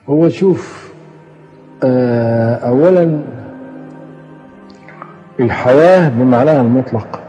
هو شوف آه، أولا الحياة بمعناها المطلق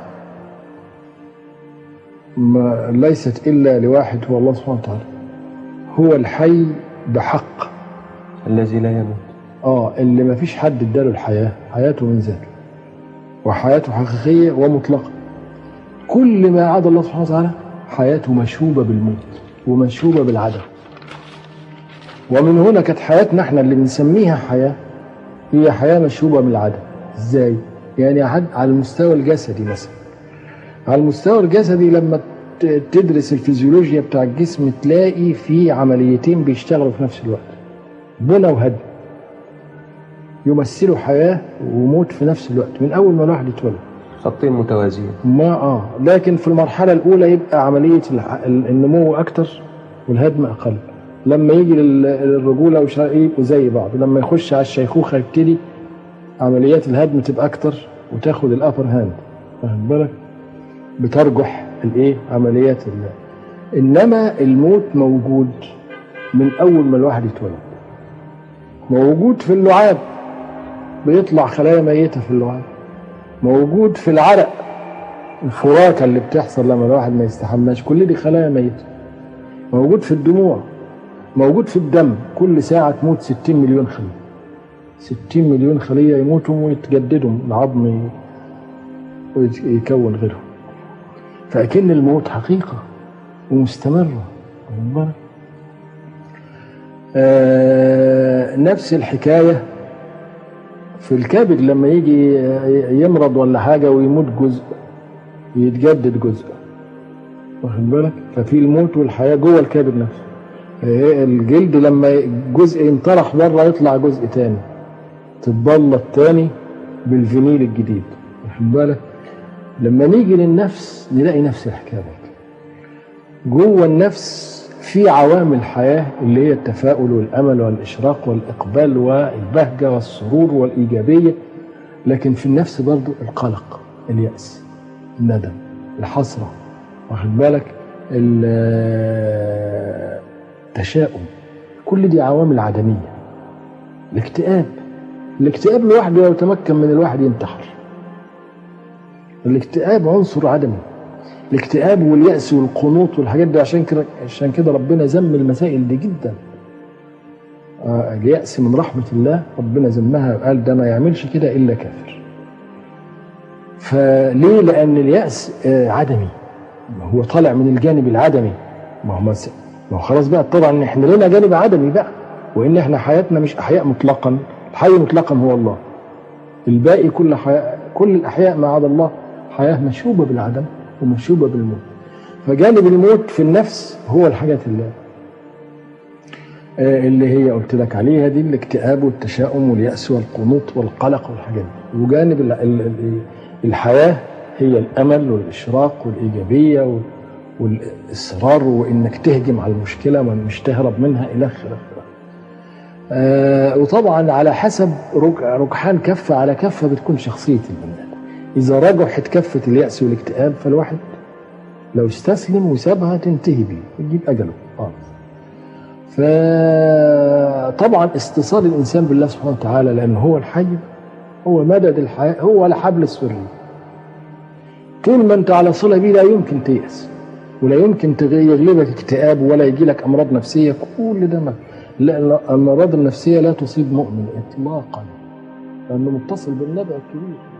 ما ليست إلا لواحد هو الله سبحانه وتعالى هو الحي بحق الذي لا يموت اه اللي ما فيش حد اداله الحياة حياته من ذاته وحياته حقيقية ومطلقة كل ما عدا الله سبحانه وتعالى حياته مشوبة بالموت ومشوبة بالعدم ومن هنا كانت حياتنا احنا اللي بنسميها حياة هي حياة مشوبة بالعدم ازاي؟ يعني عد- على المستوى الجسدي مثلا على المستوى الجسدي لما ت- تدرس الفيزيولوجيا بتاع الجسم تلاقي في عمليتين بيشتغلوا في نفس الوقت بنى وهدم يمثلوا حياة وموت في نفس الوقت من أول ما الواحد يتولد خطين متوازيين ما اه لكن في المرحله الاولى يبقى عمليه الح- ال- النمو اكتر والهدم اقل لما يجي لل- للرجوله وش يبقوا زي بعض لما يخش على الشيخوخه يبتدي عمليات الهدم تبقى اكتر وتاخد الابر هاند واخد بالك بترجح الايه عمليات ال انما الموت موجود من اول ما الواحد يتولد موجود في اللعاب بيطلع خلايا ميته في اللعاب موجود في العرق الفراكه اللي بتحصل لما الواحد ما يستحماش كل دي خلايا ميته موجود في الدموع موجود في الدم كل ساعه تموت 60 مليون خليه 60 مليون خليه يموتوا ويتجددوا العظم ي- ويكون غيرهم فأكن الموت حقيقة ومستمرة واخد بالك؟ آه نفس الحكاية في الكبد لما يجي يمرض ولا حاجة ويموت جزء يتجدد جزء واخد بالك ففي الموت والحياة جوه الكبد نفسه إيه الجلد لما جزء ينطرح بره يطلع جزء تاني تتبلط تاني بالفينيل الجديد واخد بالك لما نيجي للنفس نلاقي نفس الحكايه برضه. جوه النفس في عوامل حياه اللي هي التفاؤل والامل والاشراق والاقبال والبهجه والسرور والايجابيه لكن في النفس برضه القلق الياس الندم الحسره واخد بالك ال- التشاؤم كل دي عوامل عدميه الاكتئاب الاكتئاب لوحده لو تمكن من الواحد ينتحر الاكتئاب عنصر عدمي الاكتئاب واليأس والقنوط والحاجات دي عشان كده عشان كده ربنا ذم المسائل دي جدا آه، اليأس من رحمة الله ربنا ذمها وقال ده ما يعملش كده إلا كافر فليه لأن اليأس آه، عدمي هو طالع من الجانب العدمي ما هو مس- ما هو خلاص بقى طبعا إن احنا لنا جانب عدمي بقى وان احنا حياتنا مش احياء مطلقا الحي مطلقا هو الله الباقي كل حياة كل الاحياء ما عدا الله حياه مشوبه بالعدم ومشوبه بالموت فجانب الموت في النفس هو الحاجات اللي آه، اللي هي قلت لك عليها دي الاكتئاب والتشاؤم واليأس والقنوط والقلق والحاجات دي وجانب ال- ال- ال- الحياة هي الأمل والإشراق والإيجابية وال- والإصرار وإنك تهجم على المشكلة مش تهرب منها إلى آخره آه وطبعا على حسب رك- ركحان كفة على كفة بتكون شخصية البني آدم إذا رجحت كفة اليأس والاكتئاب فالواحد لو استسلم وسابها تنتهي بيه يجيب أجله خالص فطبعا اتصال الإنسان بالله سبحانه وتعالى لأنه هو الحي هو مدد الحياة هو الحبل السري طول ما أنت على صلة بيه لا يمكن تيأس ولا يمكن تغ- يغلبك اكتئاب ولا يجي لك أمراض نفسية كل ده ما لا لا، الأمراض النفسية لا تصيب مؤمن إطلاقا لأنه متصل بالنبأ الكبير